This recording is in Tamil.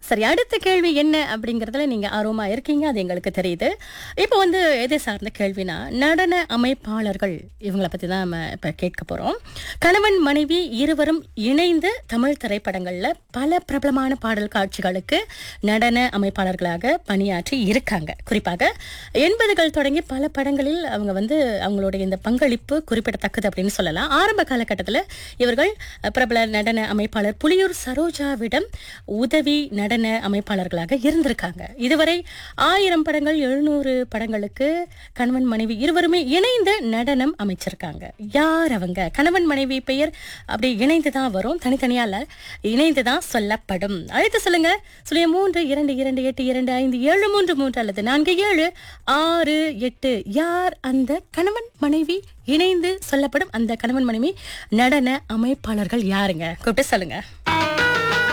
சரி அடுத்த கேள்வி என்ன அப்படிங்கறதுல நீங்க ஆர்வமா இருக்கீங்க அது எங்களுக்கு தெரியுது இப்போ வந்து எதை சார்ந்த கேள்வினா நடன அமைப்பாளர்கள் இவங்கள பத்தி தான் நம்ம இப்ப கேட்க போறோம் கணவன் மனைவி இருவரும் இணைந்து தமிழ் திரைப்படங்கள்ல பல பிரபலமான பாடல் காட்சிகளுக்கு நடன அமைப்பாளர்களாக பணியாற்றி இருக்காங்க குறிப்பாக எண்பதுகள் தொடங்கி பல படங்களில் அவங்க வந்து அவங்களுடைய இந்த பங்களிப்பு குறிப்பிடத்தக்கது அப்படின்னு சொல்லலாம் ஆரம்ப காலகட்டத்தில் இவர்கள் பிரபல நடன அமைப்பாளர் புலியூர் சரோஜாவிடம் உதவி நடன அமைப்பாளர்களாக இருந்திருக்காங்க இதுவரை ஆயிரம் படங்கள் எழுநூறு படங்களுக்கு கணவன் மனைவி இருவருமே இணைந்து நடனம் அமைச்சிருக்காங்க யார் அவங்க கணவன் மனைவி பெயர் அப்படி இணைந்து தான் வரும் தனித்தனியா இல்ல இணைந்து தான் சொல்லப்படும் அழைத்து சொல்லுங்க சுழிய மூன்று இரண்டு இரண்டு எட்டு இரண்டு ஐந்து ஏழு மூன்று மூன்று அல்லது நான்கு ஏழு ஆறு எட்டு யார் அந்த கணவன் மனைவி இணைந்து சொல்லப்படும் அந்த கணவன் மனைவி நடன அமைப்பாளர்கள் யாருங்க கூப்பிட்டு சொல்லுங்க